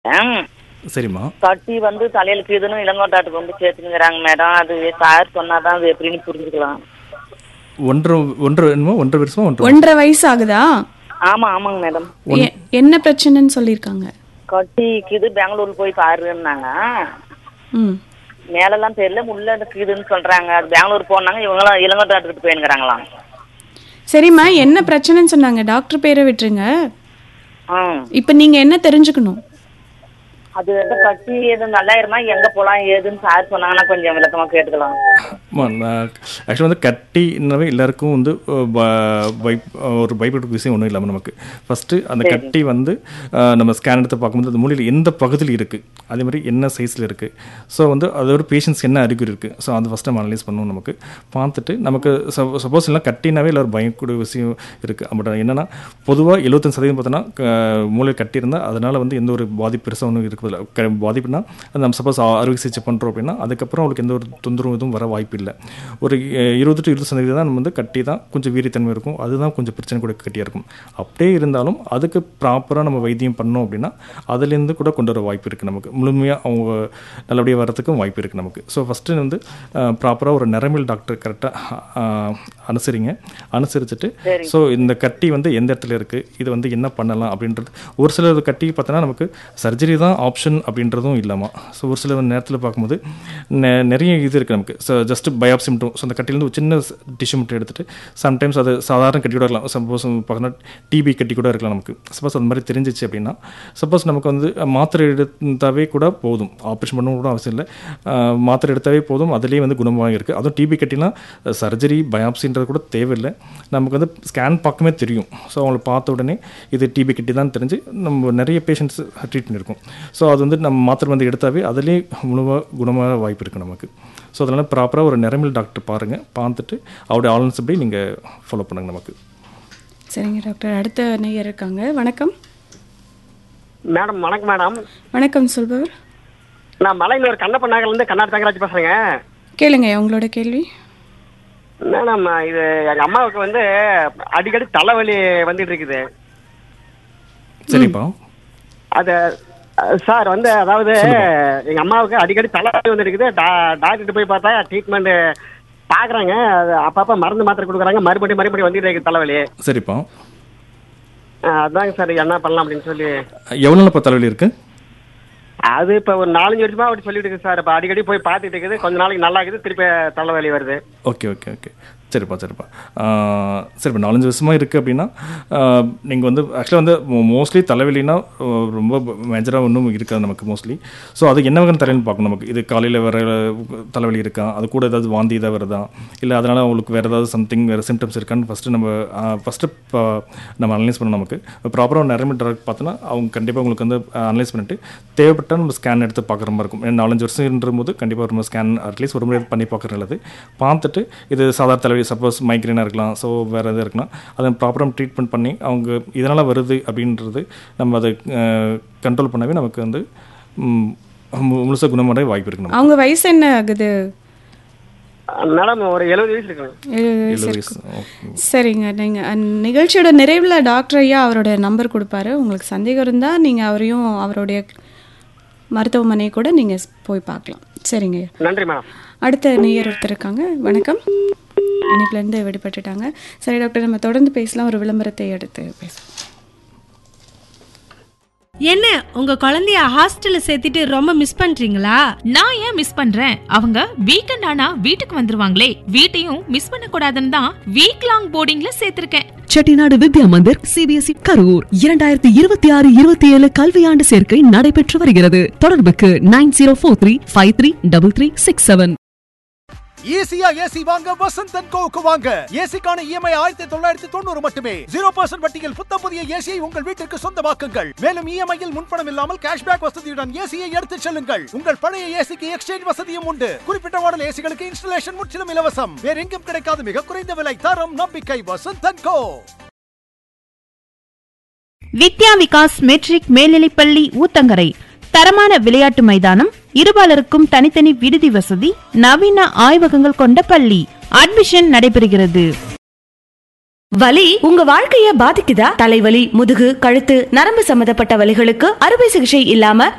ம். சரிம்மா கட்டி வந்து தலையில கீதுன்னு இளங்கோட்டாட்டுக்கு வந்து சேர்த்துனுங்கிறாங்க மேடம் அது சார் சொன்னாதான் அது எப்படின்னு புரிஞ்சுக்கலாம் ஒன்றரை ஒன்றரை என்னமோ ஒன்றரை வருஷமா ஒன்றரை ஒன்றரை வயசு ஆகுதா ஆமா ஆமாங்க மேடம் எ- என்ன பிரச்சனைன்னு சொல்லியிருக்காங்க கட்டி கீது பெங்களூர் போய் பாருன்னாங்க ம் மேலெல்லாம் தெரியல உள்ள கீதுன்னு சொல்றாங்க அது பெங்களூர் போனாங்க இவங்களாம் இளங்கோட்டாட்டுக்கிட்டு போயினுங்கிறாங்களாம் சரிம்மா என்ன பிரச்சனைன்னு சொன்னாங்க டாக்டர் பேரை விட்டுருங்க ம் இப்போ நீங்க என்ன தெரிஞ்சுக்கணும் அது வந்து கட்டி எது நல்லாயிருமா எங்க போலாம் ஏதுன்னு சார் சொன்னாங்கன்னா கொஞ்சம் விளக்கமா கேட்டுக்கலாம் ஆமா, நான் ஆக்சுவலாக வந்து கட்டினாவே எல்லாருக்கும் வந்து அஹ், ப- பை- ஒரு பயப்படுற விஷயம் ஒன்றும் இல்லாமல் நமக்கு ஃபஸ்ட்டு அந்த கட்டி வந்து அஹ், நம்ம ஸ்கேன் எடுத்து பார்க்கும்போது அந்த மூலையில் எந்த பகுதியில் இருக்குது அதே மாதிரி என்ன சைஸில் இருக்குது ஸோ வந்து அதோட பேஷண்ட்ஸ் என்ன அறிகுறி இருக்குது ஸோ அதை ஃபஸ்ட்டு நம்ம அனலைஸ் பண்ணணும் நமக்கு பார்த்துட்டு நமக்கு சப்போஸ் எல்லாம் கட்டினாவே எல்லாரும் பயக்கூடிய விஷயம் இருக்குது பட் என்னென்னா பொதுவாக எழுபத்தஞ்சு சதவீதம் பார்த்தோன்னா மூளை கட்டியிருந்தால் அதனால் வந்து எந்த ஒரு பாதிப்பு பெருசாக ஒன்றும் இருக்கிறதில்ல க பாதிப்புனா அது நம்ம சப்போஸ் அறுவை சிகிச்சை பண்ணுறோம் அப்படின்னா அதுக்கப்புறம் அவங்களுக்கு எந்த ஒரு தொந்தரவும் எதுவும் வர வாய்ப்பு இல்லை ஒரு அஹ், இருபது டு இருபது சதவீதம் தான் நம்ம வந்து கட்டி தான் கொஞ்சம் வீரியத்தன்மை இருக்கும் அதுதான் கொஞ்சம் பிரச்சனை கூட கட்டியாக இருக்கும் அப்படியே இருந்தாலும் அதுக்கு ப்ராப்பராக நம்ம வைத்தியம் பண்ணோம் அப்படின்னா அதுலேருந்து கூட கொண்டு வர வாய்ப்பு இருக்குது நமக்கு முழுமையாக அவங்க நல்லபடியாக வரதுக்கும் வாய்ப்பு இருக்குது நமக்கு ஸோ ஃபஸ்ட்டு வந்து ப்ராப்பராக ஒரு நரம்பியல் டாக்டர் கரெக்டாக அனுசரிங்க அனுசரிச்சுட்டு ஸோ இந்த கட்டி வந்து எந்த இடத்துல இருக்குது இது வந்து என்ன பண்ணலாம் அப்படின்றது ஒரு சில கட்டி பார்த்தோன்னா நமக்கு சர்ஜரி தான் ஆப்ஷன் அப்படின்றதும் இல்லாமல் ஸோ ஒரு சில நேரத்தில் பார்க்கும்போது நெ- நிறைய இது இருக்குது நமக்கு ஸோ ஜஸ்ட் பயாப்சி மட்டும் ஸோ அந்த கட்டிலேருந்து ஒரு சின்ன டிஷ்யூ மட்டும் எடுத்துட்டு சம்டைம்ஸ் அது சாதாரண கட்டி கூட இருக்கலாம் சப்போஸ் பார்த்தோன்னா டிபி கட்டி கூட இருக்கலாம் நமக்கு சப்போஸ் அந்த மாதிரி தெரிஞ்சிச்சு அப்படின்னா சப்போஸ் நமக்கு வந்து மாத்திரை எடுத்தாவே கூட போதும் ஆப்ரேஷன் பண்ணவும் கூட அவசியம் இல்லை அஹ், மாத்திரை எடுத்தாவே போதும் அதுலேயே வந்து குணமாக இருக்குது அதுவும் டிபி கட்டிலாம் சர்ஜரி பயாப்சின்றது கூட தேவையில்லை நமக்கு வந்து ஸ்கேன் பார்க்கவே தெரியும் ஸோ அவங்கள பார்த்த உடனே இது டிபி கட்டி தான் தெரிஞ்சு நம்ம நிறைய பேஷண்ட்ஸ் ட்ரீட் பண்ணியிருக்கோம் ஸோ அது வந்து நம்ம மாத்திரை வந்து எடுத்தாவே அதுலேயே முழுவாக குணமாக வாய்ப்பு இருக்குது நமக்கு ஸோ அதனால் ப்ராப்பராக ஒரு நரம்பியல் டாக்டர் பாருங்கள் பார்த்துட்டு அவருடைய ஆலன்ஸ் படி நீங்கள் ஃபாலோ பண்ணுங்க நமக்கு சரிங்க டாக்டர் அடுத்த நேயர் இருக்காங்க வணக்கம் மேடம் வணக்கம் மேடம் வணக்கம் சொல்பவர் நான் மலையனூர் கண்ணப்ப நகர்லேருந்து கர்நாடக தங்கராஜ் பேசுறேங்க கேளுங்க உங்களோட கேள்வி மேடம் இது எங்க அம்மாவுக்கு வந்து அடிக்கடி தலைவலி வந்துட்டு இருக்குது சரிப்பா அது அஹ், சார் வந்து அதாவது எங்க அம்மாவுக்கு அடிக்கடி தலைவலி வந்து இருக்குது டாக்டர் போய் பார்த்தா ட்ரீட்மெண்ட் பாக்குறாங்க அது அப்பப்ப மருந்து மாத்திரை கொடுக்குறாங்க மறுபடியும் மறுபடியும் வந்துட்டு இருக்குது தலைவலி சரிப்பா அஹ், அதாங்க சார் என்ன பண்ணலாம் அப்படின்னு சொல்லி எவ்வளோ நாள் தலைவலி இருக்குது அது இப்ப ஒரு நாலஞ்சு வருஷமா அப்படி சொல்லிட்டு இருக்கு சார் இப்ப அடிக்கடி போய் பார்த்துட்டு இருக்குது கொஞ்ச நாளைக்கு நல்லா இருக்குது திருப்பி தலைவலி வருது ஓகே ஓகே ஓகே சரிப்பா சரிப்பா ஆஹ் சரிப்பா நாலஞ்சு வருஷமாக இருக்குது அப்படின்னா நீங்கள் வந்து ஆக்சுவலாக வந்து மோஸ்ட்லி தலைவலினா ஆஹ் ரொம்ப மேஜராக ஒன்றும் இருக்காது நமக்கு மோஸ்ட்லி ஸோ அது என்ன வகையான தலைவலி பார்க்கணும் நமக்கு இது காலையில் வர தலைவலி இருக்கா அது கூட ஏதாவது வாந்தி ஏதாவது வருதா இல்லை அதனால் உங்களுக்கு வேறு ஏதாவது சம்திங் வேறு சிம்டம்ஸ் இருக்கான்னு ஃபஸ்ட்டு நம்ம ஃபஸ்ட்டு நம்ம அனலைஸ் பண்ணணும் நமக்கு ப்ராப்பராக நிறைய டாக்டர் பார்த்தோன்னா அவங்க கண்டிப்பாக உங்களுக்கு வந்து அனலைஸ் பண்ணிட்டு தேவைப்பட்டால் நம்ம ஸ்கேன் எடுத்து பார்க்குற மாதிரி இருக்கும் ஏன்னா நாலஞ்சு வருஷம்ன்ற போது கண்டிப்பாக ஒரு ஸ்கேன் அட்லீஸ்ட் ஒரு முறை பண்ணி பார்க்குறது நல்லது பார்த்துட்டு இது சாதாரண தலைவலி சப்போஸ் மைக்ரேனாக இருக்கலாம் ஸோ வேறு எதாவது இருக்கலாம் அதை ப்ராப்பராக ட்ரீட்மெண்ட் பண்ணி அவங்க இதனால் வருது அப்படின்றது நம்ம அதை கண்ட்ரோல் பண்ணவே நமக்கு வந்து முழுசாக குணமடைய வாய்ப்பு இருக்கு நமக்கு அவங்க வயசு என்ன ஆகுது மேடம் ஒரு எழுபது வயசு இருக்குங்க எழுபது வயசு எழுபது இருக்கும் வயசு ஓகே சரிங்க நீங்கள் நிகழ்ச்சியோட நிறைவில் டாக்டர் ஐயா அவரோட நம்பர் கொடுப்பாரு உங்களுக்கு சந்தேகம் இருந்தால் நீங்கள் அவரையும் அவருடைய மருத்துவமனையை கூட நீங்கள் போய் பார்க்கலாம் சரிங்க ஐயா நன்றி மேடம் அடுத்த நேயர் ஒருத்தர் இருக்காங்க வணக்கம் இணைப்புலேருந்து விடுபட்டுட்டாங்க சரி டாக்டர் நம்ம தொடர்ந்து பேசலாம் ஒரு விளம்பரத்தை எடுத்து பேசலாம் என்ன உங்க குழந்தைய ஹாஸ்டல்ல சேர்த்துட்டு ரொம்ப மிஸ் பண்றீங்களா நான் ஏன் மிஸ் பண்றேன் அவங்க வீக்கெண்ட் ஆனா வீட்டுக்கு வந்துருவாங்களே வீட்டையும் மிஸ் பண்ண கூடாதுன்னு தான் வீக் லாங் போர்டிங்ல சேர்த்திருக்கேன் செட்டிநாடு வித்யா மந்திர் சிபிஎஸ்இ கரூர் இரண்டாயிரத்தி இருபத்தி ஆறு இருபத்தி ஏழு கல்வியாண்டு சேர்க்கை நடைபெற்று வருகிறது தொடர்புக்கு nine zero four three five three double three six seven ஈஸியா ஏசி வாங்க வசந்த் அண்ட் கோவுக்கு வாங்க ஏசிக்கான இஎம்ஐ ஆயிரத்தி தொள்ளாயிரத்தி தொண்ணூறு மட்டுமே ஜீரோ பர்சன்ட் வட்டியில் புத்தம் புதிய ஏசியை உங்கள் வீட்டிற்கு சொந்தமாக்குங்கள் மேலும் இஎம்ஐயில் முன்பணம் இல்லாமல் கேஷ்பேக் வசதியுடன் ஏசியை எடுத்துச் செல்லுங்கள் உங்கள் பழைய ஏசிக்கு எக்ஸ்சேஞ்ச் வசதியும் உண்டு குறிப்பிட்ட மாடல் ஏசிகளுக்கு இன்ஸ்டலேஷன் முற்றிலும் இலவசம் வேற எங்கும் கிடைக்காத மிக குறைந்த விலை தரம் நம்பிக்கை Vasanth and co Vidya Vikas matric மேல்நிலைப்பள்ளி ஊத்தங்கரை தரமான விளையாட்டு மைதானம் இருபாலருக்கும் தனித்தனி விடுதி வசதி நவீன ஆய்வகங்கள் கொண்ட பள்ளி அட்மிஷன் நடைபெறுகிறது வலி உங்க வாழ்க்கைய பாதிக்குதா தலைவலி முதுகு கழுத்து நரம்பு சம்பந்தப்பட்ட வலிகளுக்கு அறுவை சிகிச்சை இல்லாம